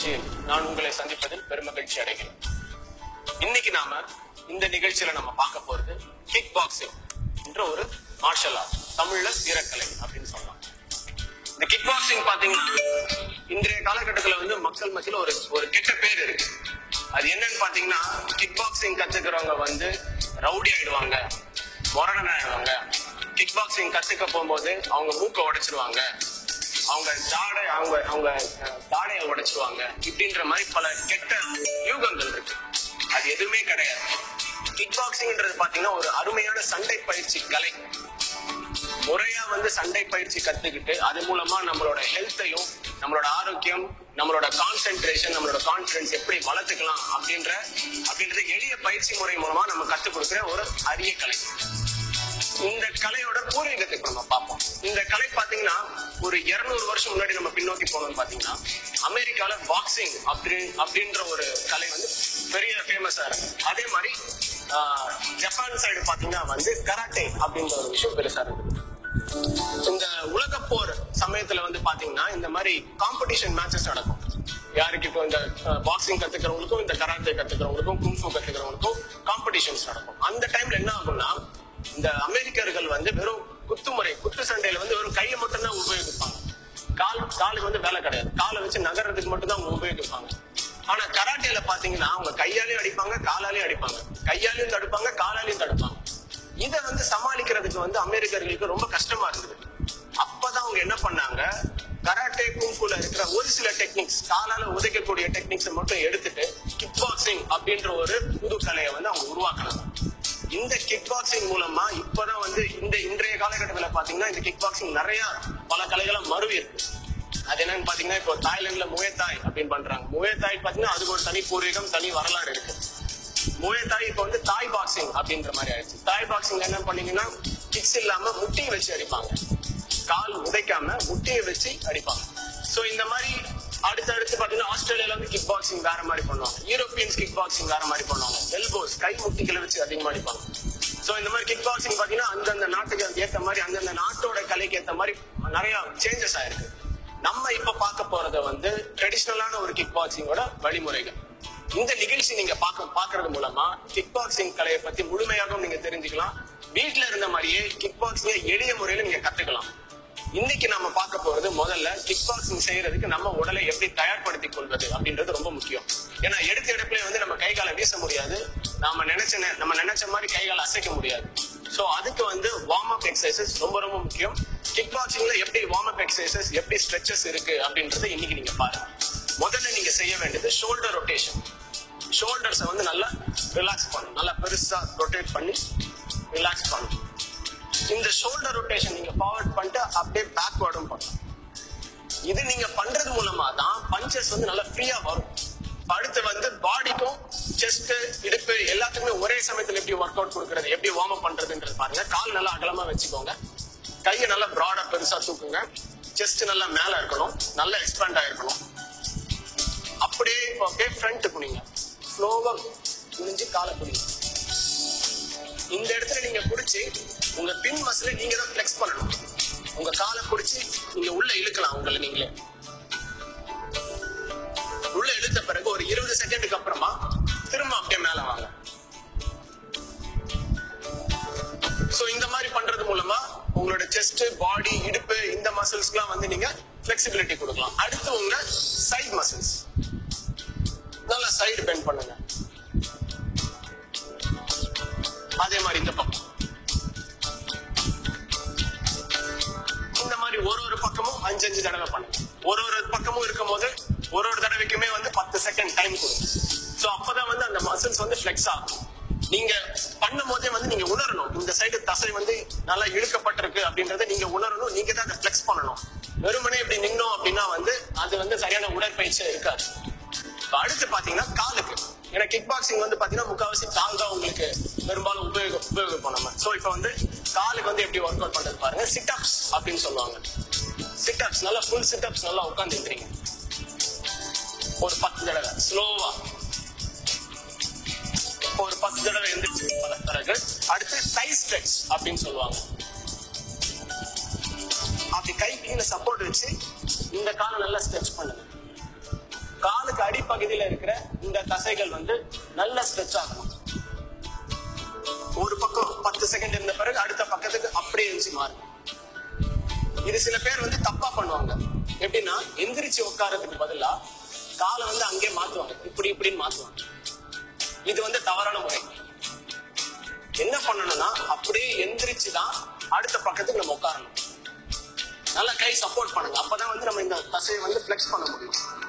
நிகழ்ச்சியில் நான் உங்களை சந்திப்பதில் பெருமகிழ்ச்சி அடைகிறேன் இன்னைக்கு நாம இந்த நிகழ்ச்சியில நம்ம பார்க்க போறது கிக் பாக்ஸிங் என்ற ஒரு மார்ஷல் ஆர்ட் தமிழ்ல வீரக்கலை அப்படின்னு சொல்லலாம் இந்த கிக் பாக்ஸிங் பாத்தீங்கன்னா இன்றைய காலகட்டத்துல வந்து மக்கள் மத்தியில ஒரு ஒரு கெட்ட பேர் இருக்கு அது என்னன்னு பாத்தீங்கன்னா கிக் பாக்ஸிங் கத்துக்கிறவங்க வந்து ரவுடி ஆயிடுவாங்க மொரணன் ஆயிடுவாங்க கிக் பாக்ஸிங் கத்துக்க போகும்போது அவங்க மூக்க உடைச்சிருவாங்க அவங்க தாடை அவங்க அவங்க அஹ், தாடையை உடைச்சிருவாங்க இப்படின்ற மாதிரி பல கெட்ட யூகங்கள் இருக்கு அது எதுவுமே கிடையாது கிக் பாக்ஸிங்ன்றது பாத்தீங்கன்னா ஒரு அருமையான சண்டை பயிற்சி கலை முறையா வந்து சண்டை பயிற்சி கத்துக்கிட்டு அது மூலமா நம்மளோட ஹெல்த்தையும் நம்மளோட ஆரோக்கியம் நம்மளோட கான்சென்ட்ரேஷன் நம்மளோட கான்பிடன்ஸ் எப்படி வளர்த்துக்கலாம் அப்படின்ற அப்படின்றது எளிய பயிற்சி முறை மூலமா நம்ம கத்துக் கொடுக்கிற ஒரு அரிய கலை இந்த கலையோட பூர்வீகத்தை இப்ப நம்ம பார்ப்போம் இந்த கலை பாத்தீங்கன்னா ஒரு 200 வருஷம் முன்னாடி நம்ம பின்னோக்கி போனோம்னு பாத்தீங்கன்னா அமெரிக்கால பாக்ஸிங் அப்படி அப்படின்ற ஒரு கலை வந்து பெரிய ஃபேமஸா இருக்கு அதே மாதிரி ஆஹ், ஜப்பான் சைடு பாத்தீங்கன்னா வந்து கராட்டே அப்படின்ற ஒரு விஷயம் பெருசா இருக்கு இந்த உலக போர் சமயத்துல வந்து பாத்தீங்கன்னா இந்த மாதிரி காம்படிஷன் மேட்சஸ் நடக்கும் யாருக்கு இப்போ இந்த பாக்ஸிங் கத்துக்கிறவங்களுக்கும் இந்த கராத்தே கத்துக்கிறவங்களுக்கும் குங்ஃபு கத்துக்கிறவங்களுக்கும் காம்படிஷன்ஸ் நடக்கும் அந்த டைம்ல என்ன ஆகும்னா இந்த அமெரிக்கர்கள் வந்து வெறும் குத்துமுறை குத்து சண்டையில வந்து வெறும் கையை மட்டும் தான் உபயோகிப்பாங்க கால் காலுக்கு வந்து வேலை கிடையாது காலை வச்சு நகர்றதுக்கு மட்டும் தான் அவங்க உபயோகிப்பாங்க ஆனா கராட்டேல பாத்தீங்கன்னா அவங்க கையாலையும் அடிப்பாங்க காலாலையும் அடிப்பாங்க கையாலையும் தடுப்பாங்க காலாலையும் தடுப்பாங்க இத வந்து சமாளிக்கிறதுக்கு வந்து அமெரிக்கர்களுக்கு ரொம்ப கஷ்டமா இருந்தது அப்பதான் அவங்க என்ன பண்ணாங்க கராட்டே குங்குல இருக்கிற ஒரு சில டெக்னிக்ஸ் காலால உதைக்கக்கூடிய டெக்னிக்ஸ் மட்டும் எடுத்துட்டு கிக் பாக்ஸிங் அப்படின்ற ஒரு புது கலையை வந்து அவங்க உருவாக்கினாங்க இந்த கிக் பாக்ஸிங் மூலமா இப்பதான் வந்து இந்த இன்றைய காலகட்டத்துல பாத்தீங்கன்னா இந்த கிக் பாக்ஸிங் நிறைய பல கலைகளை மருவி இருக்கு அது என்னன்னு பாத்தீங்கன்னா இப்போ தாய்லாந்துல முயத்தாய் அப்படின்னு பண்றாங்க முயத்தாய் பாத்தீங்கன்னா அதுக்கு ஒரு தனி பூர்வீகம் தனி வரலாறு இருக்கு முயத்தாய் இப்போ வந்து தாய் பாக்ஸிங் அப்படின்ற மாதிரி ஆயிடுச்சு தாய் பாக்ஸிங் என்ன பண்ணீங்கன்னா கிக்ஸ் இல்லாம முட்டியை வச்சு அடிப்பாங்க கால் உதைக்காம முட்டியை வச்சு அடிப்பாங்க சோ இந்த மாதிரி அடுத்து அடுத்து பாத்தீங்கன்னா ஆஸ்திரேலியால வந்து கிக் பாக்ஸிங் வேற மாதிரி பண்ணுவாங்க யூரோப்பியன்ஸ் கிக் பாக்ஸிங் வேற மாதிரி பண்ணுவாங்க எல்போஸ் கை முட்டிகளை வச்சு அதிகமா அடிப்பாங்க சோ இந்த மாதிரி கிக் பாக்ஸிங் பாத்தீங்கன்னா அந்தந்த நாட்டுக்கு ஏத்த மாதிரி அந்தந்த நாட்டோட கலைக்கு ஏத்த மாதிரி நிறைய சேஞ்சஸ் ஆயிருக்கு நம்ம இப்ப பார்க்க போறது வந்து ட்ரெடிஷ்னலான ஒரு கிக் பாக்ஸிங்கோட வழிமுறைகள் இந்த நிகழ்ச்சி நீங்க பார்க்க பாக்குறது மூலமா கிக் பாக்ஸிங் கலையை பத்தி முழுமையாகவும் நீங்க தெரிஞ்சுக்கலாம் வீட்ல இருந்த மாதிரியே கிக் பாக்ஸிங்க எளிய முறையில நீங்க கத்துக்கலாம் இன்னைக்கு நம்ம பார்க்க போறது முதல்ல கிக் பாக்ஸிங் செய்யறதுக்கு நம்ம உடலை எப்படி தயார்படுத்திக் கொள்வது அப்படின்றது ரொம்ப முக்கியம் ஏன்னா எடுத்த எடுப்புல வந்து நம்ம கை காலை வீச முடியாது நாம நினைச்ச நே- நம்ம நினைச்ச மாதிரி கை காலை அசைக்க முடியாது சோ அதுக்கு வந்து வார்ம் அப் எக்ஸசைசஸ் ரொம்ப ரொம்ப முக்கியம் கிக் பாக்ஸிங்ல எப்படி வார்ம் அப் எக்ஸசைசஸ் எப்படி ஸ்ட்ரெச்சஸ் இருக்கு அப்படின்றத இன்னைக்கு நீங்க பாருங்க முதல்ல நீங்க செய்ய வேண்டியது ஷோல்டர் ரொட்டேஷன் ஷோல்டர்ஸை வந்து நல்லா ரிலாக்ஸ் பண்ணணும் நல்லா பெருசா ரொட்டேட் பண்ணி ரிலாக்ஸ் பண்ணணும் இந்த ஷோல்டர் ரொட்டேஷன் நீங்க ஃபார்வர்ட் பண்ணிட்டு அப்படியே பேக்வேர்டும் பண்ணணும் இது நீங்க பண்றது மூலமா தான் பஞ்சஸ் வந்து நல்லா ஃப்ரீயா வரும் இப்ப அடுத்து வந்து பாடிக்கும் செஸ்ட் இடுப்பு எல்லாத்துக்குமே ஒரே சமயத்துல எப்படி ஒர்க் அவுட் கொடுக்கறது எப்படி வார்ம் அப் பண்றதுன்றது பாருங்க கால் நல்லா அகலமா வச்சுக்கோங்க கையை நல்லா ப்ராடா பெருசா தூக்குங்க செஸ்ட் நல்லா மேல இருக்கணும் நல்லா எக்ஸ்பேண்ட் ஆயிருக்கணும் அப்படியே இப்போ அப்படியே ஃப்ரண்ட் குனிங்க ஸ்லோவா குனிஞ்சு காலை குனிங்க இந்த இடத்துல நீங்க புடிச்சு உங்க பின் மசில நீங்க தான் ஃபிளெக்ஸ் பண்ணணும் உங்க காலை புடிச்சு நீங்க உள்ள இழுக்கலாம் உங்களை நீங்களே உள்ள இழுத்த பிறகு ஒரு இருபது செகண்டுக்கு அப்புறமா திரும்ப அப்படியே மேல வாங்க சோ இந்த மாதிரி பண்றது மூலமா உங்களோட செஸ்ட் பாடி இடுப்பு இந்த மசில்ஸ்க்குலாம் வந்து நீங்க flexibility கொடுக்கலாம் அடுத்து உங்க சைடு மசில்ஸ் நல்லா சைடு பெண்ட் பண்ணுங்க அதே மாதிரி இந்த பக்கம் இந்த மாதிரி ஒரு ஒரு பக்கமும் அஞ்சு அஞ்சு தடவை பண்ணுங்க ஒரு ஒரு பக்கமும் இருக்கும் போது ஒரு ஒரு தடவைக்குமே வந்து பத்து செகண்ட் டைம் கொடுங்க சோ அப்பதான் வந்து அந்த மசில்ஸ் வந்து ஃபிளெக்ஸ் ஆகும் நீங்க பண்ணும் போதே வந்து நீங்க உணரணும் இந்த சைடு தசை வந்து நல்லா இழுக்கப்பட்டிருக்கு அப்படின்றத நீங்க உணரணும் நீங்க தான் அதை ஃபிளெக்ஸ் பண்ணணும் வெறுமனே இப்படி நின்னோம் அப்படின்னா வந்து அது வந்து சரியான உடற்பயிற்சியா இருக்காது இப்ப அடுத்து பாத்தீங்கன்னா காலுக்கு ஏன்னா கிக் பாக்ஸிங் வந்து பாத்தீங்கன்னா முக்காவாசி கால் தான் உங்களுக்கு பெரும்பாலும் உபயோகம் உபயோகிப்போம் நம்ம சோ இப்போ வந்து காலுக்கு வந்து எப்படி ஒர்க் அவுட் பண்றது பாருங்க சிட் அப்ஸ் அப்படின்னு சொல்லுவாங்க சிட் அப்ஸ் நல்லா ஃபுல் சிட் அப்ஸ் நல்லா உட்காந்துருக்கீங்க ஒரு பத்து தடவை ஸ்லோவா ஒரு பத்து தடவை எந்திரிச்சு பல பிறகு அடுத்து சை ஸ்ட்ரெச் அப்படின்னு சொல்லுவாங்க அப்படி கை கீழே சப்போர்ட் வச்சு இந்த காலை நல்லா ஸ்ட்ரெச் பண்ணுங்க காலுக்கு பகுதியில இருக்கிற இந்த தசைகள் வந்து நல்ல ஸ்ட்ரெச் ஆகணும் ஒரு பக்கம் பத்து செகண்ட் இருந்த பிறகு அடுத்த பக்கத்துக்கு அப்படியே இருந்துச்சு மாறும் இது சில பேர் வந்து தப்பா பண்ணுவாங்க எப்படின்னா எந்திரிச்சு உட்காரத்துக்கு பதிலா காலை வந்து அங்கே மாத்துவாங்க இப்படி இப்படின்னு மாத்துவாங்க இது வந்து தவறான முறை என்ன பண்ணணும்னா அப்படியே எந்திரிச்சு தான் அடுத்த பக்கத்துக்கு நம்ம உட்காரணும் நல்லா கை சப்போர்ட் பண்ணுங்க அப்பதான் வந்து நம்ம இந்த தசையை வந்து ஃபிளெக்ஸ் பண்ண முடியும்